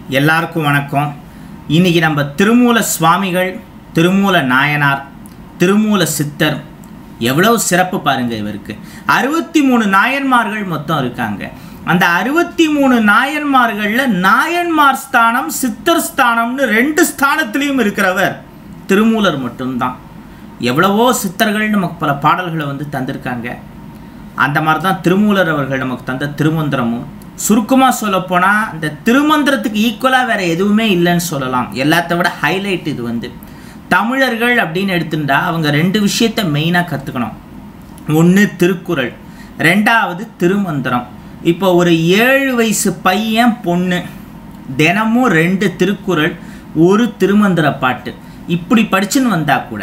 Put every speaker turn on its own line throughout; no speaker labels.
எல்லாருக்கும் வணக்கம் இன்னைக்கு நம்ம திருமூல சுவாமிகள் திருமூல நாயனார் திருமூல சித்தர் எவ்வளவு சிறப்பு பாருங்க இவருக்கு அறுபத்தி மூணு நாயன்மார்கள் மொத்தம் இருக்காங்க அந்த அறுபத்தி மூணு நாயன்மார்களில் நாயன்மார் ஸ்தானம் சித்தர் ஸ்தானம்னு ரெண்டு ஸ்தானத்திலையும் இருக்கிறவர் திருமூலர் மட்டும்தான் எவ்வளவோ சித்தர்கள் நமக்கு பல பாடல்களை வந்து தந்திருக்காங்க அந்த மாதிரி தான் திருமூலர் அவர்கள் நமக்கு தந்த திருமந்திரமும் சுருக்கமாக சொல்லப்போனால் இந்த திருமந்திரத்துக்கு ஈக்குவலாக வேறு எதுவுமே இல்லைன்னு சொல்லலாம் எல்லாத்த விட ஹைலைட் இது வந்து தமிழர்கள் அப்படின்னு எடுத்துட்டா அவங்க ரெண்டு விஷயத்த மெயினாக கற்றுக்கணும் ஒன்று திருக்குறள் ரெண்டாவது திருமந்திரம் இப்போ ஒரு ஏழு வயசு பையன் பொண்ணு தினமும் ரெண்டு திருக்குறள் ஒரு திருமந்திர பாட்டு இப்படி படிச்சுன்னு வந்தால் கூட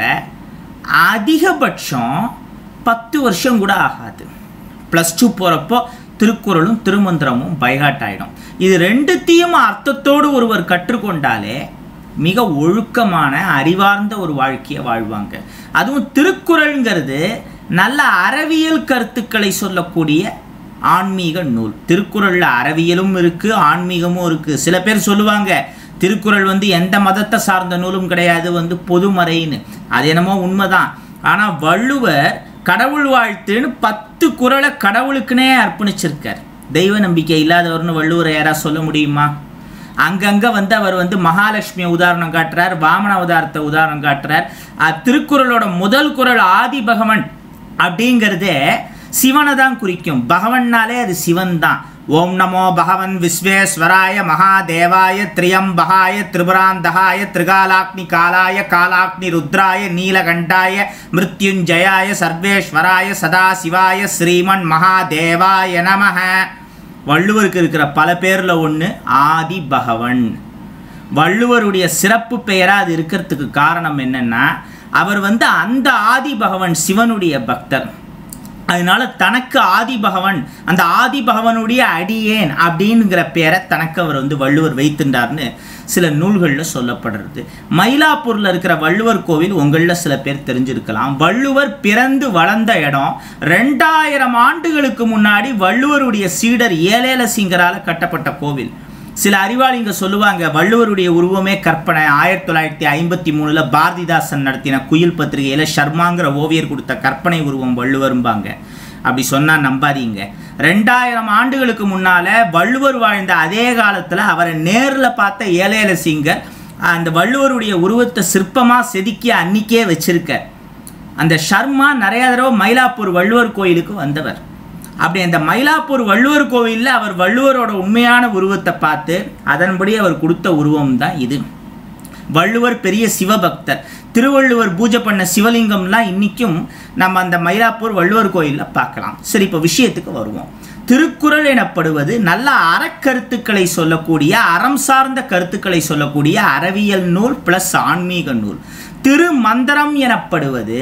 அதிகபட்சம் பத்து வருஷம் கூட ஆகாது ப்ளஸ் டூ போகிறப்போ திருக்குறளும் திருமந்திரமும் பைகாட் ஆகிடும் இது ரெண்டுத்தையும் அர்த்தத்தோடு ஒருவர் கற்றுக்கொண்டாலே மிக ஒழுக்கமான அறிவார்ந்த ஒரு வாழ்க்கையை வாழ்வாங்க அதுவும் திருக்குறள்ங்கிறது நல்ல அறிவியல் கருத்துக்களை சொல்லக்கூடிய ஆன்மீக நூல் திருக்குறளில் அறிவியலும் இருக்குது ஆன்மீகமும் இருக்குது சில பேர் சொல்லுவாங்க திருக்குறள் வந்து எந்த மதத்தை சார்ந்த நூலும் கிடையாது வந்து பொதுமறைன்னு அது என்னமோ உண்மைதான் ஆனால் வள்ளுவர் கடவுள் வாழ்த்துன்னு பத்து குறளை கடவுளுக்குனே அர்ப்பணிச்சிருக்கார் தெய்வ நம்பிக்கை இல்லாதவர்னு வள்ளுவரை யாராவது சொல்ல முடியுமா அங்கங்கே வந்து அவர் வந்து மகாலட்சுமியை உதாரணம் காட்டுறார் வாமன அவதாரத்தை உதாரணம் காட்டுறார் அஹ் திருக்குறளோட முதல் குறள் ஆதி பகவன் அப்படிங்கிறதே சிவனை தான் குறிக்கும் பகவன்னாலே அது சிவன் தான் ஓம் நமோ பகவன் விஸ்வேஸ்வராய மகாதேவாய திரியம்பகாய திரிபுராந்தகாய திரிகாலாக்னி காலாய காலாக்னி ருத்ராய நீலகண்டாய மிருத்யுஞ்சயாய சர்வேஸ்வராய சதாசிவாய ஸ்ரீமன் மகாதேவாய நமஹ வள்ளுவருக்கு இருக்கிற பல பேரில் ஒன்று ஆதி பகவன் வள்ளுவருடைய சிறப்பு பெயராக அது இருக்கிறதுக்கு காரணம் என்னன்னா அவர் வந்து அந்த ஆதி பகவன் சிவனுடைய பக்தர் அதனால தனக்கு ஆதி பகவன் அந்த ஆதி பகவனுடைய அடியேன் அப்படிங்கிற பேரை தனக்கு அவர் வந்து வள்ளுவர் வைத்திருந்தார்னு சில நூல்களில் சொல்லப்படுறது மயிலாப்பூரில் இருக்கிற வள்ளுவர் கோவில் உங்களில் சில பேர் தெரிஞ்சிருக்கலாம் வள்ளுவர் பிறந்து வளர்ந்த இடம் ரெண்டாயிரம் ஆண்டுகளுக்கு முன்னாடி வள்ளுவருடைய சீடர் ஏலேல சிங்கரால் கட்டப்பட்ட கோவில் சில அறிவாளிங்க சொல்லுவாங்க வள்ளுவருடைய உருவமே கற்பனை ஆயிரத்தி தொள்ளாயிரத்தி ஐம்பத்தி மூணில் பாரதிதாசன் நடத்தின குயில் பத்திரிகையில் ஷர்மாங்கிற ஓவியர் கொடுத்த கற்பனை உருவம் வள்ளுவரும்பாங்க அப்படி சொன்னால் நம்பாதீங்க ரெண்டாயிரம் ஆண்டுகளுக்கு முன்னால் வள்ளுவர் வாழ்ந்த அதே காலத்தில் அவரை நேரில் பார்த்த ஏலேல சிங்கர் அந்த வள்ளுவருடைய உருவத்தை சிற்பமாக செதுக்கி அன்னிக்கே வச்சிருக்கார் அந்த ஷர்மா நிறைய தடவை மயிலாப்பூர் வள்ளுவர் கோயிலுக்கு வந்தவர் அப்படி அந்த மயிலாப்பூர் வள்ளுவர் கோவிலில் அவர் வள்ளுவரோட உண்மையான உருவத்தை பார்த்து அதன்படி அவர் கொடுத்த உருவம் தான் இது வள்ளுவர் பெரிய சிவபக்தர் திருவள்ளுவர் பூஜை பண்ண சிவலிங்கம்லாம் இன்றைக்கும் நம்ம அந்த மயிலாப்பூர் வள்ளுவர் கோயிலில் பார்க்கலாம் சரி இப்போ விஷயத்துக்கு வருவோம் திருக்குறள் எனப்படுவது நல்ல அறக்கருத்துக்களை சொல்லக்கூடிய அறம் சார்ந்த கருத்துக்களை சொல்லக்கூடிய அறிவியல் நூல் ப்ளஸ் ஆன்மீக நூல் திருமந்திரம் எனப்படுவது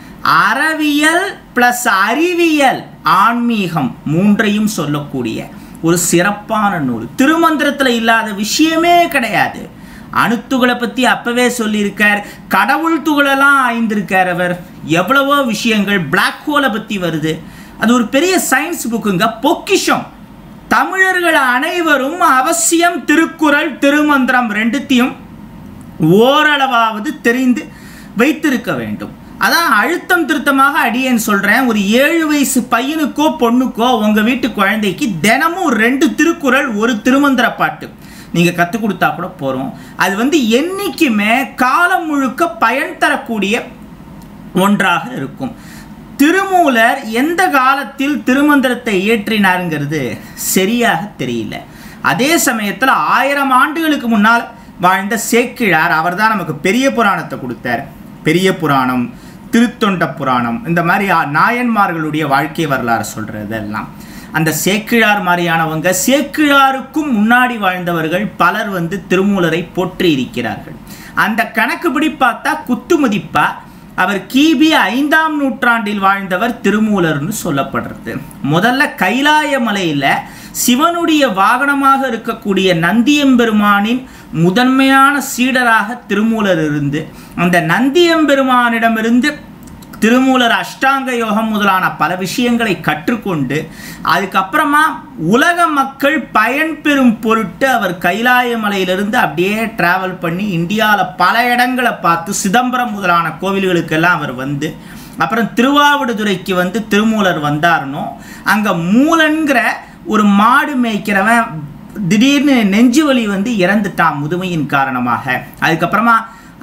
அறவியல் ப்ளஸ் அறிவியல் ஆன்மீகம் மூன்றையும் சொல்லக்கூடிய ஒரு சிறப்பான நூல் திருமந்திரத்தில் இல்லாத விஷயமே கிடையாது அணுத்துகளை பற்றி அப்பவே சொல்லியிருக்கார் கடவுள் துகளெல்லாம் ஆய்ந்திருக்கார் அவர் எவ்வளவோ விஷயங்கள் பிளாக் ஹோலை பற்றி வருது அது ஒரு பெரிய சயின்ஸ் புக்குங்க பொக்கிஷம் தமிழர்கள் அனைவரும் அவசியம் திருக்குறள் திருமந்திரம் ரெண்டுத்தையும் ஓரளவாவது தெரிந்து வைத்திருக்க வேண்டும் அதான் அழுத்தம் திருத்தமாக அடியேன்னு சொல்கிறேன் ஒரு ஏழு வயசு பையனுக்கோ பொண்ணுக்கோ உங்கள் வீட்டு குழந்தைக்கு தினமும் ரெண்டு திருக்குறள் ஒரு திருமந்திர பாட்டு நீங்கள் கற்றுக் கொடுத்தா கூட போகிறோம் அது வந்து என்றைக்குமே காலம் முழுக்க பயன் தரக்கூடிய ஒன்றாக இருக்கும் திருமூலர் எந்த காலத்தில் திருமந்திரத்தை இயற்றினாருங்கிறது சரியாக தெரியல அதே சமயத்தில் ஆயிரம் ஆண்டுகளுக்கு முன்னால் வாழ்ந்த சேக்கிழார் அவர் தான் நமக்கு பெரிய புராணத்தை கொடுத்தார் பெரிய புராணம் திருத்தொண்ட புராணம் இந்த மாதிரி நாயன்மார்களுடைய வாழ்க்கை வரலாறு சொல்கிறதெல்லாம் அந்த சேக்கிழார் மாதிரியானவங்க சேக்கிழாருக்கும் முன்னாடி வாழ்ந்தவர்கள் பலர் வந்து திருமூலரை போற்றி இருக்கிறார்கள் அந்த கணக்குப்படி பார்த்தா குத்து மதிப்பா அவர் கிபி ஐந்தாம் நூற்றாண்டில் வாழ்ந்தவர் திருமூலர்னு சொல்லப்படுறது முதல்ல கைலாய மலையில் சிவனுடைய வாகனமாக இருக்கக்கூடிய நந்தியம்பெருமானின் முதன்மையான சீடராக திருமூலர் இருந்து அந்த நந்தியம்பெருமானிடமிருந்து திருமூலர் அஷ்டாங்க யோகம் முதலான பல விஷயங்களை கற்றுக்கொண்டு அதுக்கப்புறமா உலக மக்கள் பயன்பெறும் பொருட்டு அவர் கைலாய மலையிலிருந்து அப்படியே டிராவல் பண்ணி இந்தியாவில் பல இடங்களை பார்த்து சிதம்பரம் முதலான கோவில்களுக்கெல்லாம் அவர் வந்து அப்புறம் திருவாவடுதுறைக்கு வந்து திருமூலர் வந்தாருனோ அங்கே மூலன்கிற ஒரு மாடு மேய்க்கிறவன் திடீர்னு நெஞ்சு வலி வந்து இறந்துட்டான் முதுமையின் காரணமாக அதுக்கப்புறமா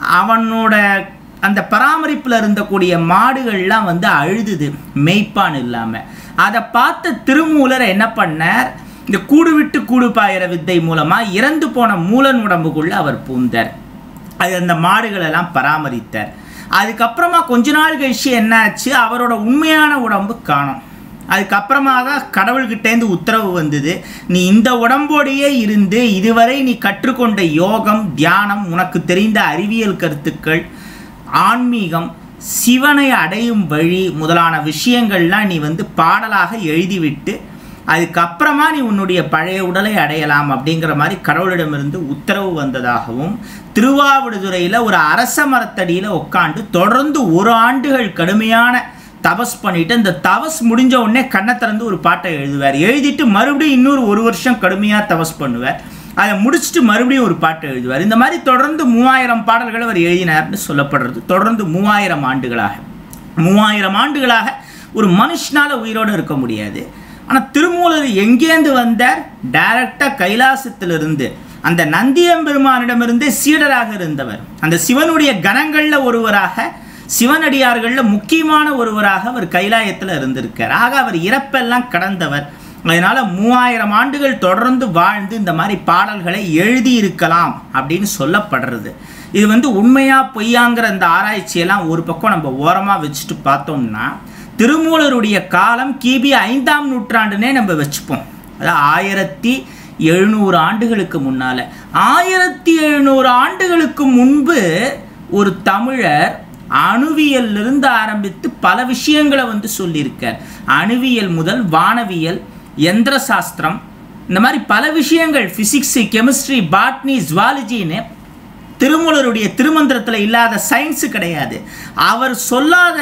அவனோட அந்த பராமரிப்பில் இருந்தக்கூடிய மாடுகள்லாம் வந்து அழுதுது மெய்ப்பான் இல்லாமல் அதை பார்த்த திருமூலர் என்ன பண்ணார் இந்த கூடு விட்டு கூடு பாயிற வித்தை மூலமாக இறந்து போன மூலன் உடம்புக்குள்ள அவர் பூந்தார் அது அந்த மாடுகளெல்லாம் பராமரித்தார் அதுக்கப்புறமா கொஞ்ச நாள் கழிச்சு என்னாச்சு அவரோட உண்மையான உடம்பு காணும் அதுக்கப்புறமாக கடவுள்கிட்டேருந்து உத்தரவு வந்தது நீ இந்த உடம்போடையே இருந்து இதுவரை நீ கற்றுக்கொண்ட யோகம் தியானம் உனக்கு தெரிந்த அறிவியல் கருத்துக்கள் ஆன்மீகம் சிவனை அடையும் வழி முதலான விஷயங்கள்லாம் நீ வந்து பாடலாக எழுதிவிட்டு அதுக்கப்புறமா நீ உன்னுடைய பழைய உடலை அடையலாம் அப்படிங்கிற மாதிரி கடவுளிடமிருந்து உத்தரவு வந்ததாகவும் திருவாவடுதுறையில் ஒரு அரச மரத்தடியில் உட்காந்து தொடர்ந்து ஒரு ஆண்டுகள் கடுமையான தபஸ் பண்ணிட்டு இந்த தபஸ் முடிஞ்ச உடனே கண்ணை திறந்து ஒரு பாட்டை எழுதுவார் எழுதிட்டு மறுபடியும் இன்னொரு ஒரு வருஷம் கடுமையாக தபஸ் பண்ணுவார் அதை முடிச்சுட்டு மறுபடியும் ஒரு பாட்டு எழுதுவார் இந்த மாதிரி தொடர்ந்து மூவாயிரம் பாடல்கள் அவர் எழுதினார்னு சொல்லப்படுறது தொடர்ந்து மூவாயிரம் ஆண்டுகளாக மூவாயிரம் ஆண்டுகளாக ஒரு மனுஷனால் உயிரோடு இருக்க முடியாது ஆனால் திருமூலர் எங்கேருந்து வந்தார் டைரக்டாக கைலாசத்திலிருந்து அந்த நந்தியம்பெருமானிடமிருந்தே சீடராக இருந்தவர் அந்த சிவனுடைய கணங்களில் ஒருவராக சிவனடியார்களில் முக்கியமான ஒருவராக அவர் கைலாயத்தில் இருந்திருக்கார் ஆக அவர் இறப்பெல்லாம் கடந்தவர் அதனால் மூவாயிரம் ஆண்டுகள் தொடர்ந்து வாழ்ந்து இந்த மாதிரி பாடல்களை எழுதியிருக்கலாம் அப்படின்னு சொல்லப்படுறது இது வந்து உண்மையா பொய்யாங்கிற இந்த ஆராய்ச்சியெல்லாம் ஒரு பக்கம் நம்ம ஓரமாக வச்சுட்டு பார்த்தோம்னா திருமூலருடைய காலம் கிபி ஐந்தாம் நூற்றாண்டுனே நம்ம வச்சுப்போம் அதாவது ஆயிரத்தி எழுநூறு ஆண்டுகளுக்கு முன்னால் ஆயிரத்தி எழுநூறு ஆண்டுகளுக்கு முன்பு ஒரு தமிழர் அணுவியலிருந்து ஆரம்பித்து பல விஷயங்களை வந்து சொல்லியிருக்கார் அணுவியல் முதல் வானவியல் எந்திர சாஸ்திரம் இந்த மாதிரி பல விஷயங்கள் ஃபிசிக்ஸு கெமிஸ்ட்ரி பாட்னி ஜுவாலஜின்னு திருமூலருடைய திருமந்திரத்தில் இல்லாத சயின்ஸு கிடையாது அவர் சொல்லாத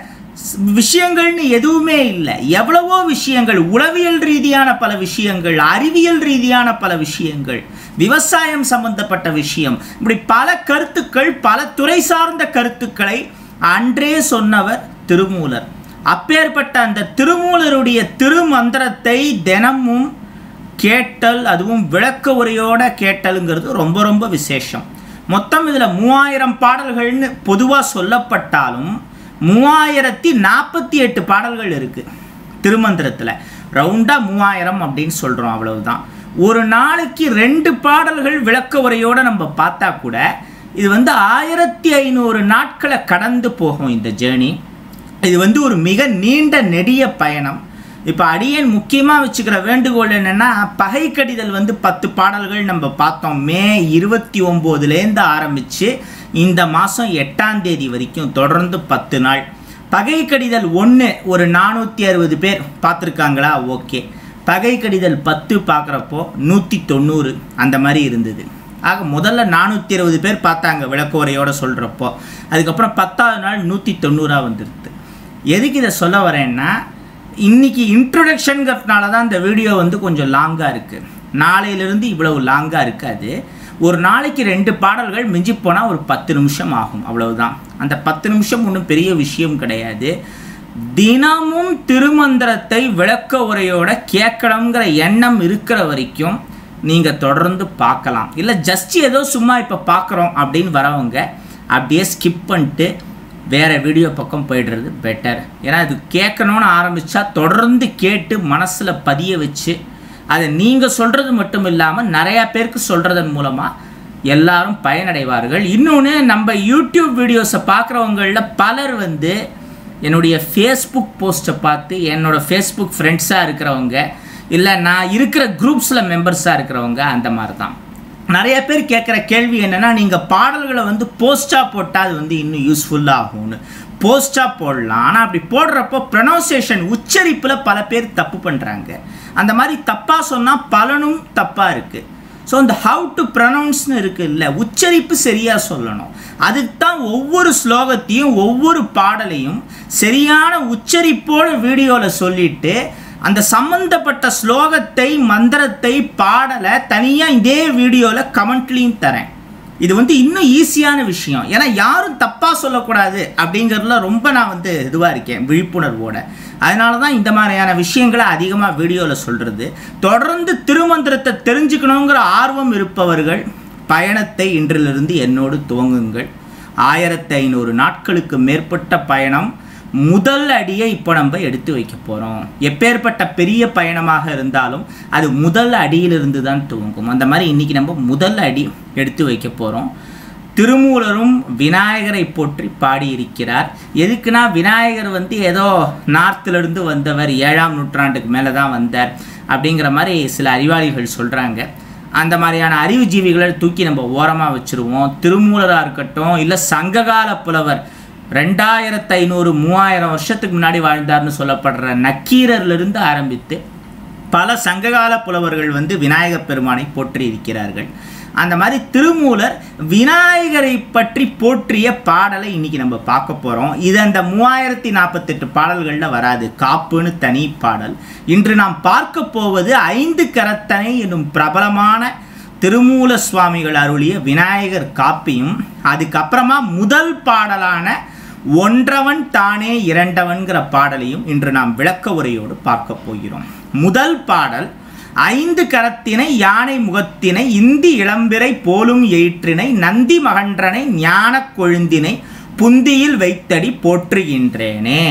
விஷயங்கள்னு எதுவுமே இல்லை எவ்வளவோ விஷயங்கள் உளவியல் ரீதியான பல விஷயங்கள் அறிவியல் ரீதியான பல விஷயங்கள் விவசாயம் சம்பந்தப்பட்ட விஷயம் இப்படி பல கருத்துக்கள் பல துறை சார்ந்த கருத்துக்களை அன்றே சொன்னவர் திருமூலர் அப்பேற்பட்ட அந்த திருமூலருடைய திருமந்திரத்தை தினமும் கேட்டல் அதுவும் விளக்க உரையோட கேட்டலுங்கிறது ரொம்ப ரொம்ப விசேஷம் மொத்தம் இதில் மூவாயிரம் பாடல்கள்னு பொதுவாக சொல்லப்பட்டாலும் மூவாயிரத்தி நாற்பத்தி எட்டு பாடல்கள் இருக்குது திருமந்திரத்தில் ரவுண்டாக மூவாயிரம் அப்படின்னு சொல்கிறோம் அவ்வளவுதான் ஒரு நாளைக்கு ரெண்டு பாடல்கள் விளக்க உரையோடு நம்ம பார்த்தா கூட இது வந்து ஆயிரத்தி ஐநூறு நாட்களை கடந்து போகும் இந்த ஜேர்னி இது வந்து ஒரு மிக நீண்ட நெடிய பயணம் இப்போ அடியேன் முக்கியமாக வச்சுக்கிற வேண்டுகோள் என்னென்னா பகை கடிதல் வந்து பத்து பாடல்கள் நம்ம பார்த்தோம் மே இருபத்தி ஒம்போதுலேருந்து ஆரம்பித்து இந்த மாதம் எட்டாம் தேதி வரைக்கும் தொடர்ந்து பத்து நாள் பகை கடிதல் ஒன்று ஒரு நானூற்றி அறுபது பேர் பார்த்துருக்காங்களா ஓகே பகை கடிதல் பத்து பார்க்குறப்போ நூற்றி தொண்ணூறு அந்த மாதிரி இருந்தது ஆக முதல்ல நானூற்றி இருபது பேர் பார்த்தாங்க விளக்குவரையோடு சொல்கிறப்போ அதுக்கப்புறம் பத்தாவது நாள் நூற்றி தொண்ணூறாக வந்துடுது எதுக்கு இதை சொல்ல வரேன்னா இன்றைக்கி இன்ட்ரொடக்ஷனுங்கிறதுனால தான் இந்த வீடியோ வந்து கொஞ்சம் லாங்காக இருக்குது நாளையிலிருந்து இவ்வளவு லாங்காக இருக்காது ஒரு நாளைக்கு ரெண்டு பாடல்கள் மிஞ்சி போனால் ஒரு பத்து நிமிஷம் ஆகும் அவ்வளவுதான் அந்த பத்து நிமிஷம் ஒன்றும் பெரிய விஷயம் கிடையாது தினமும் திருமந்திரத்தை விளக்க உரையோட கேட்கணுங்கிற எண்ணம் இருக்கிற வரைக்கும் நீங்கள் தொடர்ந்து பார்க்கலாம் இல்லை ஜஸ்ட் ஏதோ சும்மா இப்போ பார்க்குறோம் அப்படின்னு வரவங்க அப்படியே ஸ்கிப் பண்ணிட்டு வேறு வீடியோ பக்கம் போயிடுறது பெட்டர் ஏன்னா இது கேட்கணும்னு ஆரம்பித்தா தொடர்ந்து கேட்டு மனசில் பதிய வச்சு அதை நீங்கள் சொல்கிறது மட்டும் இல்லாமல் நிறையா பேருக்கு சொல்கிறதன் மூலமாக எல்லாரும் பயனடைவார்கள் இன்னொன்று நம்ம யூடியூப் வீடியோஸை பார்க்குறவங்களில் பலர் வந்து என்னுடைய ஃபேஸ்புக் போஸ்ட்டை பார்த்து என்னோடய ஃபேஸ்புக் ஃப்ரெண்ட்ஸாக இருக்கிறவங்க இல்லை நான் இருக்கிற குரூப்ஸில் மெம்பர்ஸாக இருக்கிறவங்க அந்த மாதிரி தான் நிறைய பேர் கேட்குற கேள்வி என்னென்னா நீங்கள் பாடல்களை வந்து போஸ்ட்டாக போட்டால் அது வந்து இன்னும் யூஸ்ஃபுல்லாக ஆகும்னு போஸ்ட்டாக போடலாம் ஆனால் அப்படி போடுறப்போ ப்ரொனவுன்சியேஷன் உச்சரிப்பில் பல பேர் தப்பு பண்ணுறாங்க அந்த மாதிரி தப்பாக சொன்னால் பலனும் தப்பாக இருக்குது ஸோ இந்த ஹவு டு ப்ரொனவுன்ஸ்னு இருக்குல்ல உச்சரிப்பு சரியாக சொல்லணும் அதுக்கு தான் ஒவ்வொரு ஸ்லோகத்தையும் ஒவ்வொரு பாடலையும் சரியான உச்சரிப்போட வீடியோவில் சொல்லிட்டு அந்த சம்பந்தப்பட்ட ஸ்லோகத்தை மந்திரத்தை பாடலை தனியாக இதே வீடியோவில் கமெண்ட்லேயும் தரேன் இது வந்து இன்னும் ஈஸியான விஷயம் ஏன்னா யாரும் தப்பாக சொல்லக்கூடாது அப்படிங்கிறதுல ரொம்ப நான் வந்து இதுவாக இருக்கேன் விழிப்புணர்வோட அதனால தான் இந்த மாதிரியான விஷயங்களை அதிகமாக வீடியோவில் சொல்கிறது தொடர்ந்து திருமந்திரத்தை தெரிஞ்சுக்கணுங்கிற ஆர்வம் இருப்பவர்கள் பயணத்தை இன்றிலிருந்து என்னோடு துவங்குங்கள் ஆயிரத்தி ஐநூறு நாட்களுக்கு மேற்பட்ட பயணம் முதல் அடியை இப்போ நம்ம எடுத்து வைக்க போகிறோம் எப்பேற்பட்ட பெரிய பயணமாக இருந்தாலும் அது முதல் அடியிலிருந்து தான் துவங்கும் அந்த மாதிரி இன்றைக்கி நம்ம முதல் அடி எடுத்து வைக்க போகிறோம் திருமூலரும் விநாயகரை போற்றி பாடியிருக்கிறார் எதுக்குன்னா விநாயகர் வந்து ஏதோ நார்த்திலிருந்து வந்தவர் ஏழாம் நூற்றாண்டுக்கு மேலே தான் வந்தார் அப்படிங்கிற மாதிரி சில அறிவாளிகள் சொல்கிறாங்க அந்த மாதிரியான அறிவுஜீவிகளை தூக்கி நம்ம ஓரமாக வச்சுருவோம் திருமூலராக இருக்கட்டும் இல்லை சங்ககால புலவர் ரெண்டாயிரத்து ஐநூறு மூவாயிரம் வருஷத்துக்கு முன்னாடி வாழ்ந்தார்னு சொல்லப்படுற நக்கீரர்லேருந்து ஆரம்பித்து பல சங்ககால புலவர்கள் வந்து விநாயகப் பெருமானை போற்றி இருக்கிறார்கள் அந்த மாதிரி திருமூலர் விநாயகரை பற்றி போற்றிய பாடலை இன்னைக்கு நம்ம பார்க்க போகிறோம் இது அந்த மூவாயிரத்தி நாற்பத்தெட்டு பாடல்களில் வராது காப்புன்னு தனி பாடல் இன்று நாம் பார்க்க போவது ஐந்து கரத்தனை என்னும் பிரபலமான திருமூல சுவாமிகள் அருளிய விநாயகர் காப்பியும் அதுக்கப்புறமா முதல் பாடலான ஒன்றவன் தானே இரண்டவன்கிற பாடலையும் இன்று நாம் விளக்க உரையோடு பார்க்க போகிறோம் முதல் பாடல் ஐந்து கரத்தினை யானை முகத்தினை இந்தி இளம்பிறை போலும் எயிற்றினை நந்தி மகன்றனை ஞானக் கொழுந்தினை புந்தியில் வைத்தடி போற்றுகின்றேனே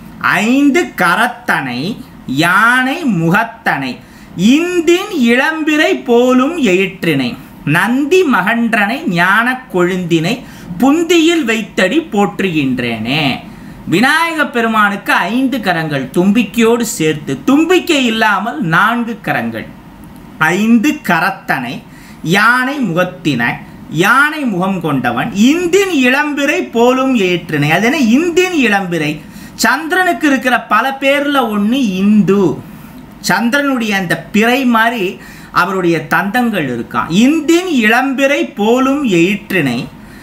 ஐந்து கரத்தனை யானை முகத்தனை இந்தின் இளம்பிறை போலும் எயிற்றினை நந்தி மகன்றனை ஞானக் கொழுந்தினை புந்தியில் வைத்தடி போற்றுகின்றேனே விநாயக பெருமானுக்கு ஐந்து கரங்கள் தும்பிக்கையோடு சேர்த்து தும்பிக்கை இல்லாமல் நான்கு கரங்கள் ஐந்து கரத்தனை யானை முகத்தினை யானை முகம் கொண்டவன் இந்தின் இளம்பிறை போலும் ஏற்றினை அது என்ன இந்தின் இளம்பிறை சந்திரனுக்கு இருக்கிற பல பேர்ல ஒன்று இந்து சந்திரனுடைய அந்த பிறை மாதிரி அவருடைய தந்தங்கள் இருக்கான் இந்தின் இளம்பிறை போலும் எயிற்றினை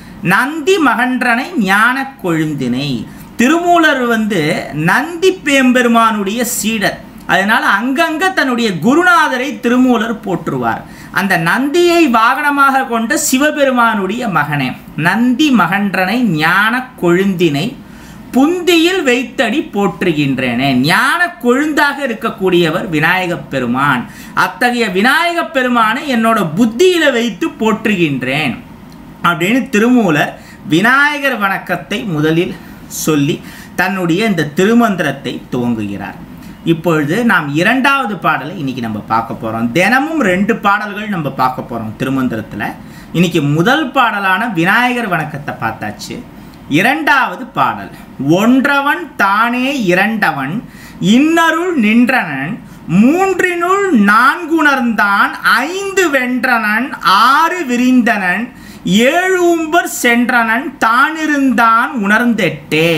நந்தி மகன்றனை ஞான கொழுந்தினை திருமூலர் வந்து நந்தி பேம்பெருமானுடைய சீடர் அதனால் அங்கங்க தன்னுடைய குருநாதரை திருமூலர் போற்றுவார் அந்த நந்தியை வாகனமாக கொண்ட சிவபெருமானுடைய மகனே நந்தி மகன்றனை ஞான கொழுந்தினை புந்தியில் வைத்தடி போற்றுகின்றேனே ஞான கொழுந்தாக இருக்கக்கூடியவர் விநாயகப் பெருமான் அத்தகைய விநாயகப் பெருமானை என்னோட புத்தியில வைத்து போற்றுகின்றேன் அப்படின்னு திருமூலர் விநாயகர் வணக்கத்தை முதலில் சொல்லி தன்னுடைய இந்த திருமந்திரத்தை துவங்குகிறார் இப்பொழுது நாம் இரண்டாவது பாடலை இன்னைக்கு நம்ம பார்க்க போகிறோம் தினமும் ரெண்டு பாடல்கள் நம்ம பார்க்க போகிறோம் திருமந்திரத்தில் இன்னைக்கு முதல் பாடலான விநாயகர் வணக்கத்தை பார்த்தாச்சு இரண்டாவது பாடல் ஒன்றவன் தானே இரண்டவன் இன்னருள் நின்றனன் மூன்றினுள் நான்குணர்ந்தான் ஐந்து வென்றனன் ஆறு விரிந்தனன் ஏழு உம்பர் சென்றனன் தானிருந்தான் உணர்ந்தெட்டே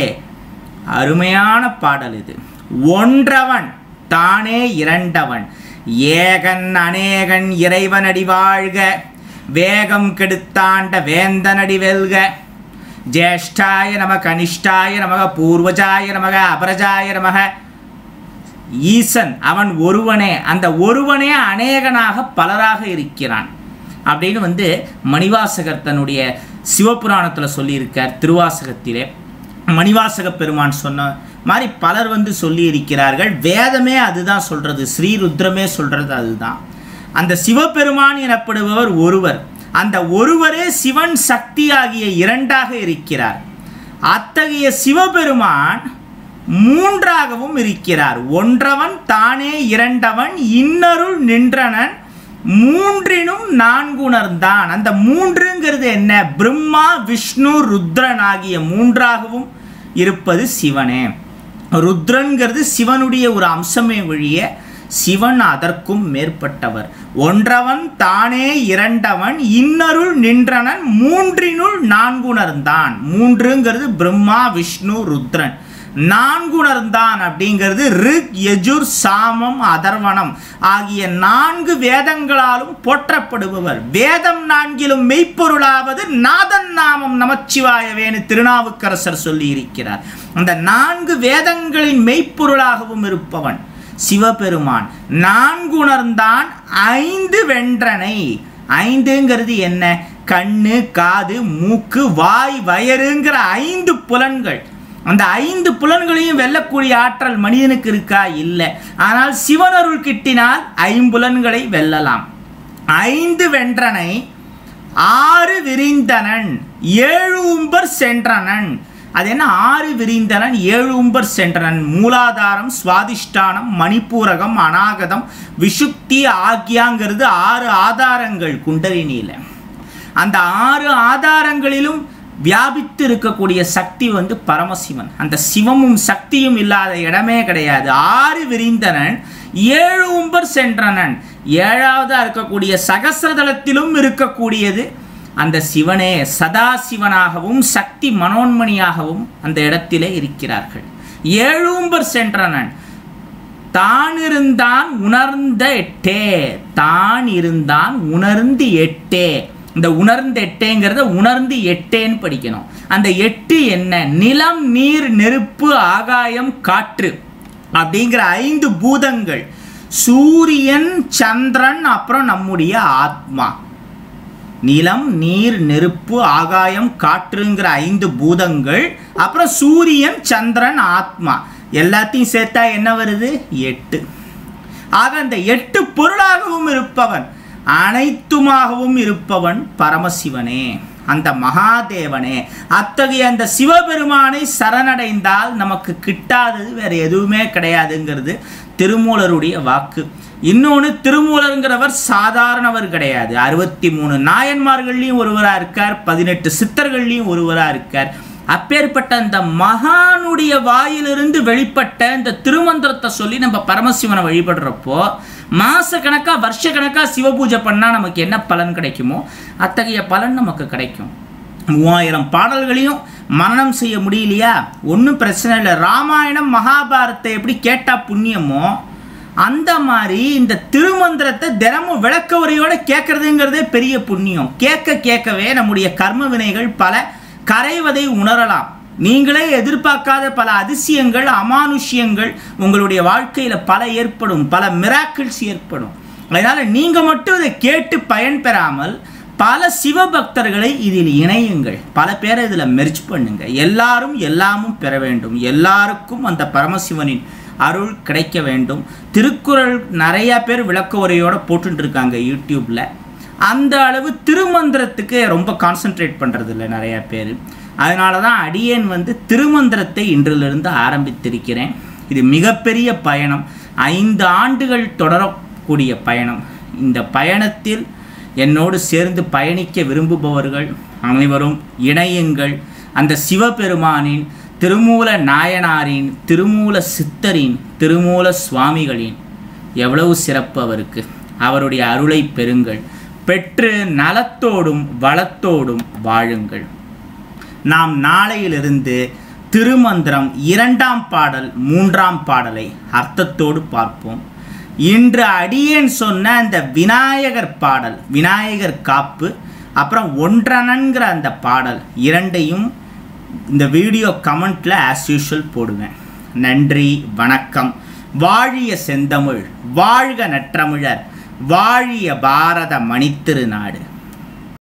அருமையான பாடல் இது ஒன்றவன் தானே இரண்டவன் ஏகன் அநேகன் இறைவனடி வாழ்க வேகம் கெடுத்தாண்ட வேந்தனடி வெல்க ஜேஷ்டாய நம கனிஷ்டாய நமக பூர்வஜாய நமக அபரஜாய நமக ஈசன் அவன் ஒருவனே அந்த ஒருவனே அநேகனாக பலராக இருக்கிறான் அப்படின்னு வந்து மணிவாசகர் தன்னுடைய சிவபுராணத்தில் சொல்லியிருக்கார் திருவாசகத்திலே மணிவாசக பெருமான் சொன்ன மாதிரி பலர் வந்து சொல்லி இருக்கிறார்கள் வேதமே அதுதான் சொல்றது ஸ்ரீருத்ரமே சொல்றது அதுதான் அந்த சிவபெருமான் எனப்படுபவர் ஒருவர் அந்த ஒருவரே சிவன் சக்தி ஆகிய இரண்டாக இருக்கிறார் அத்தகைய சிவபெருமான் மூன்றாகவும் இருக்கிறார் ஒன்றவன் தானே இரண்டவன் இன்னருள் நின்றனன் மூன்றினும் நான்குணர்ந்தான் அந்த மூன்றுங்கிறது என்ன பிரம்மா விஷ்ணு ருத்ரன் ஆகிய மூன்றாகவும் இருப்பது சிவனே ருத்ரன்கிறது சிவனுடைய ஒரு அம்சமே ஒழிய சிவன் அதற்கும் மேற்பட்டவர் ஒன்றவன் தானே இரண்டவன் இன்னருள் நின்றனன் மூன்றினுள் நான்குணர்ந்தான் மூன்றுங்கிறது பிரம்மா விஷ்ணு ருத்ரன் நான்குணர்ந்தான் அப்படிங்கிறது ரிக் யஜுர் சாமம் அதர்வனம் ஆகிய நான்கு வேதங்களாலும் போற்றப்படுபவர் வேதம் நான்கிலும் மெய்ப்பொருளாவது நாதன் நாமம் நமச்சிவாயவேன்னு திருநாவுக்கரசர் சொல்லி இருக்கிறார் அந்த நான்கு வேதங்களின் மெய்ப்பொருளாகவும் இருப்பவன் சிவபெருமான் நான்குணர்ந்தான் ஐந்து வென்றனை ஐந்துங்கிறது என்ன கண்ணு காது மூக்கு வாய் வயறுங்கிற ஐந்து புலன்கள் அந்த ஐந்து புலன்களையும் வெல்லக்கூடிய ஆற்றல் மனிதனுக்கு இருக்கா இல்லை ஆனால் சிவனருள் கிட்டினால் ஐம்புலன்களை வெல்லலாம் ஐந்து வென்றனை ஆறு விரிந்தனன் ஏழு உம்பர் சென்றனன் அது என்ன ஆறு விரிந்தனன் ஏழு உம்பர் சென்றனன் மூலாதாரம் சுவாதிஷ்டானம் மணிப்பூரகம் அநாகதம் விஷுக்தி ஆகியாங்கிறது ஆறு ஆதாரங்கள் குண்டலினியில் அந்த ஆறு ஆதாரங்களிலும் வியாபித்து இருக்கக்கூடிய சக்தி வந்து பரமசிவன் அந்த சிவமும் சக்தியும் இல்லாத இடமே கிடையாது ஆறு விரிந்தனன் ஏழு உம்பர் சென்றனன் ஏழாவதா இருக்கக்கூடிய சகசிரதலத்திலும் இருக்கக்கூடியது அந்த சிவனே சதாசிவனாகவும் சக்தி மனோன்மணியாகவும் அந்த இடத்திலே இருக்கிறார்கள் ஏழும்பர் சென்றனன் தான் இருந்தான் உணர்ந்த எட்டே தான் இருந்தான் உணர்ந்து எட்டே இந்த உணர்ந்து எட்டேங்கிறத உணர்ந்து எட்டேன்னு படிக்கணும் அந்த எட்டு என்ன நிலம் நீர் நெருப்பு ஆகாயம் காற்று அப்படிங்கிற ஐந்து பூதங்கள் சூரியன் சந்திரன் அப்புறம் நம்முடைய ஆத்மா நிலம் நீர் நெருப்பு ஆகாயம் காற்றுங்கிற ஐந்து பூதங்கள் அப்புறம் சூரியன் சந்திரன் ஆத்மா எல்லாத்தையும் சேர்த்தா என்ன வருது எட்டு ஆக அந்த எட்டு பொருளாகவும் இருப்பவன் அனைத்துமாகவும் இருப்பவன் பரமசிவனே அந்த மகாதேவனே அத்தகைய அந்த சிவபெருமானை சரணடைந்தால் நமக்கு கிட்டாதது வேற எதுவுமே கிடையாதுங்கிறது திருமூலருடைய வாக்கு இன்னொன்று திருமூலருங்கிறவர் சாதாரணவர் கிடையாது அறுபத்தி மூணு நாயன்மார்கள்லையும் ஒருவராக இருக்கார் பதினெட்டு சித்தர்கள்லையும் ஒருவராக இருக்கார் அப்பேற்பட்ட அந்த மகானுடைய வாயிலிருந்து வெளிப்பட்ட இந்த திருமந்திரத்தை சொல்லி நம்ம பரமசிவனை வழிபடுறப்போ மாச கணக்கா வருஷ கணக்கா சிவபூஜை பண்ணால் நமக்கு என்ன பலன் கிடைக்குமோ அத்தகைய பலன் நமக்கு கிடைக்கும் மூவாயிரம் பாடல்களையும் மனனம் செய்ய முடியலையா ஒன்றும் பிரச்சனை இல்லை ராமாயணம் மகாபாரத்தை எப்படி கேட்டால் புண்ணியமோ அந்த மாதிரி இந்த திருமந்திரத்தை தினமும் விளக்க உரையோட கேட்கறதுங்கிறதே பெரிய புண்ணியம் கேட்க கேட்கவே நம்முடைய கர்ம வினைகள் பல கரைவதை உணரலாம் நீங்களே எதிர்பார்க்காத பல அதிசயங்கள் அமானுஷ்யங்கள் உங்களுடைய வாழ்க்கையில் பல ஏற்படும் பல மிராக்கிள்ஸ் ஏற்படும் அதனால் நீங்கள் மட்டும் இதை கேட்டு பயன் பெறாமல் பல சிவபக்தர்களை இதில் இணையுங்கள் பல பேரை இதில் மெர்ச் பண்ணுங்க எல்லாரும் எல்லாமும் பெற வேண்டும் எல்லாருக்கும் அந்த பரமசிவனின் அருள் கிடைக்க வேண்டும் திருக்குறள் நிறையா பேர் விளக்க உரையோட போட்டுட்டு இருக்காங்க யூடியூப்பில் அந்த அளவு திருமந்திரத்துக்கு ரொம்ப கான்சென்ட்ரேட் பண்ணுறது இல்லை நிறையா பேர் அதனால தான் அடியேன் வந்து திருமந்திரத்தை இன்றிலிருந்து ஆரம்பித்திருக்கிறேன் இது மிகப்பெரிய பயணம் ஐந்து ஆண்டுகள் தொடரக்கூடிய பயணம் இந்த பயணத்தில் என்னோடு சேர்ந்து பயணிக்க விரும்புபவர்கள் அனைவரும் இணையுங்கள் அந்த சிவபெருமானின் திருமூல நாயனாரின் திருமூல சித்தரின் திருமூல சுவாமிகளின் எவ்வளவு சிறப்பு அவருக்கு அவருடைய அருளை பெறுங்கள் பெற்று நலத்தோடும் வளத்தோடும் வாழுங்கள் நாம் நாளையிலிருந்து திருமந்திரம் இரண்டாம் பாடல் மூன்றாம் பாடலை அர்த்தத்தோடு பார்ப்போம் இன்று அடியேன் சொன்ன அந்த விநாயகர் பாடல் விநாயகர் காப்பு அப்புறம் ஒன்றனங்கிற அந்த பாடல் இரண்டையும் இந்த வீடியோ கமெண்ட்டில் ஆஸ் யூஷுவல் போடுவேன் நன்றி வணக்கம் வாழிய செந்தமிழ் வாழ்க நற்றமிழர் வாழிய பாரத மணித்திருநாடு